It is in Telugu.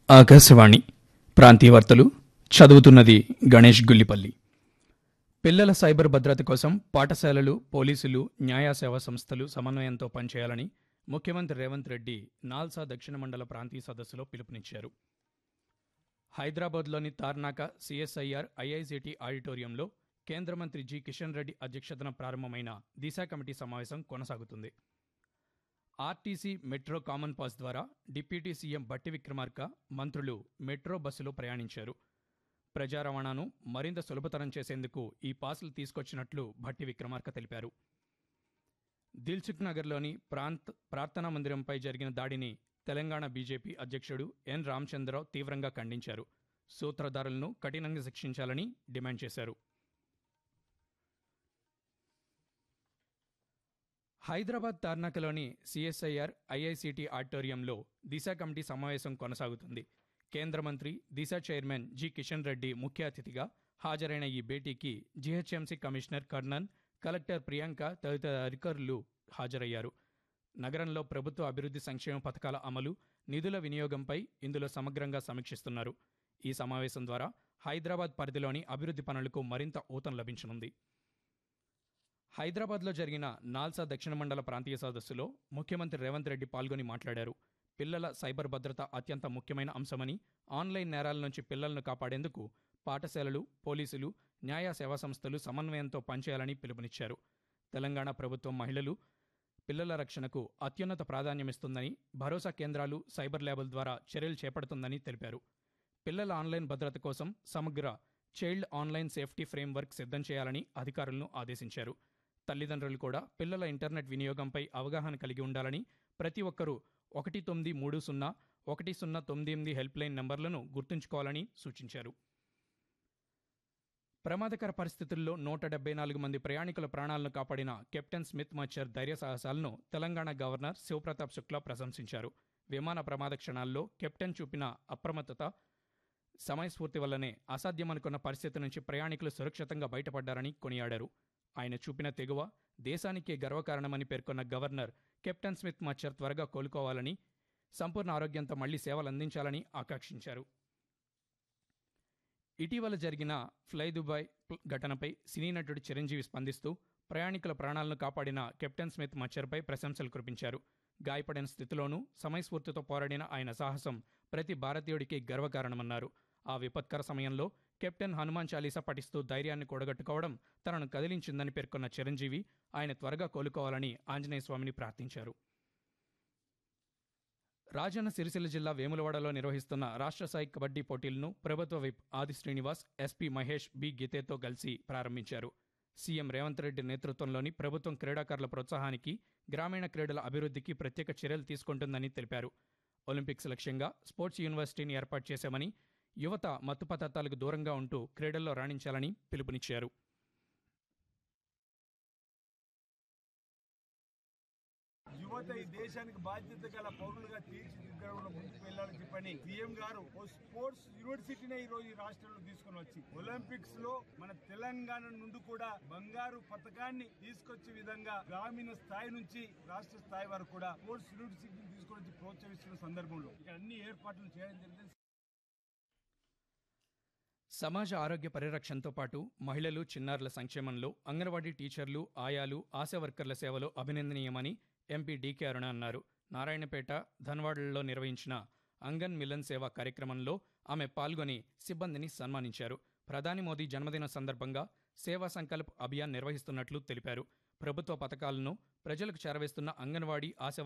ఆకాశవాణి ప్రాంతీయ వార్తలు చదువుతున్నది గణేష్ గుల్లిపల్లి పిల్లల సైబర్ భద్రత కోసం పాఠశాలలు పోలీసులు న్యాయ సేవా సంస్థలు సమన్వయంతో పనిచేయాలని ముఖ్యమంత్రి రేవంత్ రెడ్డి నాల్సా దక్షిణ మండల ప్రాంతీయ సదస్సులో పిలుపునిచ్చారు హైదరాబాద్లోని తార్నాక సిఎస్ఐఆర్ ఐఐసిటి ఆడిటోరియంలో కేంద్ర మంత్రి జి కిషన్ రెడ్డి అధ్యక్షతన ప్రారంభమైన దిశ కమిటీ సమావేశం కొనసాగుతుంది ఆర్టీసీ మెట్రో కామన్ పాస్ ద్వారా డిప్యూటీ సీఎం బట్టి విక్రమార్క మంత్రులు మెట్రో బస్సులో ప్రయాణించారు ప్రజా రవాణాను మరింత సులభతరం చేసేందుకు ఈ పాసులు తీసుకొచ్చినట్లు భట్టి విక్రమార్క తెలిపారు దిల్సుఖ్ నగర్లోని ప్రాంత్ ప్రార్థనా మందిరంపై జరిగిన దాడిని తెలంగాణ బీజేపీ అధ్యక్షుడు ఎన్ రామచంద్రరావు తీవ్రంగా ఖండించారు సూత్రధారులను కఠినంగా శిక్షించాలని డిమాండ్ చేశారు హైదరాబాద్ తార్నాకలోని సిఎస్ఐఆర్ ఐఐసిటి ఆడిటోరియంలో దిశ కమిటీ సమావేశం కొనసాగుతుంది కేంద్ర మంత్రి దిశ చైర్మన్ జి కిషన్ రెడ్డి ముఖ్య అతిథిగా హాజరైన ఈ భేటీకి GHMC commissioner Karnan collector Priyanka తదితర అధికారులు హాజరయ్యారు నగరంలో ప్రభుత్వ అభివృద్ధి సంక్షేమ పథకాల అమలు నిధుల వినియోగంపై ఇందులో సమగ్రంగా సమీక్షిస్తున్నారు ఈ సమావేశం ద్వారా హైదరాబాద్ పరిధిలోని అభివృద్ధి పనులకు మరింత ఊతం లభించనుంది హైదరాబాద్లో జరిగిన నాల్సా దక్షిణ మండల ప్రాంతీయ సదస్సులో ముఖ్యమంత్రి రేవంత్ రెడ్డి పాల్గొని మాట్లాడారు పిల్లల సైబర్ భద్రత అత్యంత ముఖ్యమైన అంశమని ఆన్లైన్ నేరాల నుంచి పిల్లలను కాపాడేందుకు పాఠశాలలు పోలీసులు న్యాయ సేవా సంస్థలు సమన్వయంతో పనిచేయాలని పిలుపునిచ్చారు తెలంగాణ ప్రభుత్వం మహిళలు పిల్లల రక్షణకు అత్యున్నత ప్రాధాన్యమిస్తుందని భరోసా కేంద్రాలు సైబర్ ల్యాబుల ద్వారా చర్యలు చేపడుతుందని తెలిపారు పిల్లల ఆన్లైన్ భద్రత కోసం సమగ్ర చైల్డ్ ఆన్లైన్ సేఫ్టీ ఫ్రేమ్వర్క్ సిద్ధం చేయాలని అధికారులను ఆదేశించారు తల్లిదండ్రులు కూడా పిల్లల ఇంటర్నెట్ వినియోగంపై అవగాహన కలిగి ఉండాలని ప్రతి ఒక్కరూ ఒకటి తొమ్మిది మూడు సున్నా ఒకటి సున్నా తొమ్మిది ఎనిమిది హెల్ప్ లైన్ నంబర్లను గుర్తుంచుకోవాలని సూచించారు ప్రమాదకర పరిస్థితుల్లో నూట డెబ్బై నాలుగు మంది ప్రయాణికుల ప్రాణాలను కాపాడిన కెప్టెన్ స్మిత్ మచ్చర్ ధైర్య సాహసాలను తెలంగాణ గవర్నర్ శివప్రతాప్ శుక్లా ప్రశంసించారు విమాన ప్రమాద క్షణాల్లో కెప్టెన్ చూపిన అప్రమత్తత సమయస్ఫూర్తి వల్లనే అసాధ్యమనుకున్న పరిస్థితి నుంచి ప్రయాణికులు సురక్షితంగా బయటపడ్డారని కొనియాడారు ఆయన చూపిన తెగువ దేశానికే గర్వకారణమని పేర్కొన్న గవర్నర్ కెప్టెన్ స్మిత్ మచ్చర్ త్వరగా కోలుకోవాలని సంపూర్ణ ఆరోగ్యంతో మళ్లీ సేవలు అందించాలని ఆకాంక్షించారు ఇటీవల జరిగిన ఫ్లై దుబాయ్ ప్ల- ఘటనపై సినీ నటుడు చిరంజీవి స్పందిస్తూ ప్రయాణికుల ప్రాణాలను కాపాడిన కెప్టెన్ స్మిత్ మచ్చర్పై ప్రశంసలు కురిపించారు గాయపడిన స్థితిలోనూ సమయస్ఫూర్తితో పోరాడిన ఆయన సాహసం ప్రతి భారతీయుడికి గర్వకారణమన్నారు ఆ విపత్కర సమయంలో కెప్టెన్ హనుమాన్ చాలీసా పఠిస్తూ ధైర్యాన్ని కూడగట్టుకోవడం తనను కదిలించిందని పేర్కొన్న చిరంజీవి ఆయన త్వరగా కోలుకోవాలని ఆంజనేయ స్వామిని ప్రార్థించారు రాజన్న సిరిసిల్ల జిల్లా వేములవాడలో నిర్వహిస్తున్న రాష్ట్ర స్థాయి కబడ్డీ పోటీలను ప్రభుత్వ whip Adi Srinivas SP Mahesh B గీతేతో కలిసి ప్రారంభించారు సీఎం రేవంత్ రెడ్డి నేతృత్వంలోని ప్రభుత్వం క్రీడాకారుల ప్రోత్సాహానికి గ్రామీణ క్రీడల అభివృద్ధికి ప్రత్యేక చర్యలు తీసుకుంటుందని తెలిపారు ఒలింపిక్స్ లక్ష్యంగా స్పోర్ట్స్ యూనివర్సిటీని ఏర్పాటు చేశామని యువత మత్తు పదార్థాలకు దూరంగా ఉంటూ క్రీడల్లో రాణించాలని పిలుపునిచ్చారు యువత ఈ దేశానికి బాధ్యత గల పౌరులుగా తీర్చిదిద్దడంలో ముందుకు వెళ్ళాలని చెప్పని సీఎం గారు ఓ స్పోర్ట్స్ యూనివర్సిటీనే ఈ రోజు ఈ రాష్ట్రంలో తీసుకొని వచ్చి ఒలింపిక్స్ లో మన తెలంగాణ నుండి కూడా బంగారు పథకాన్ని తీసుకొచ్చే విధంగా గ్రామీణ స్థాయి నుంచి రాష్ట్ర స్థాయి వరకు కూడా స్పోర్ట్స్ యూనివర్సిటీని తీసుకొని వచ్చి ప్రోత్సహిస్తున్న సందర్భంలో ఇక్కడ అన్ని ఏర్పాట్లు చేయడం జరిగింది సమాజ ఆరోగ్య పరిరక్షణతో పాటు మహిళలు చిన్నారుల సంక్షేమంలో అంగన్వాడీ టీచర్లు ఆయాలు ఆశా వర్కర్ల సేవలు అభినందనీయమని ఎంపీ డీకే అరుణ అన్నారు నారాయణపేట ధన్వాడలలో నిర్వహించిన అంగన్ మిలన్ సేవ కార్యక్రమంలో ఆమె పాల్గొని సిబ్బందిని సన్మానించారు ప్రధాని మోదీ జన్మదిన సందర్భంగా సేవా సంకల్ప్ అభియాన్ నిర్వహిస్తున్నట్లు తెలిపారు ప్రభుత్వ పథకాలను ప్రజలకు చేరవేస్తున్న అంగన్వాడీ ఆశా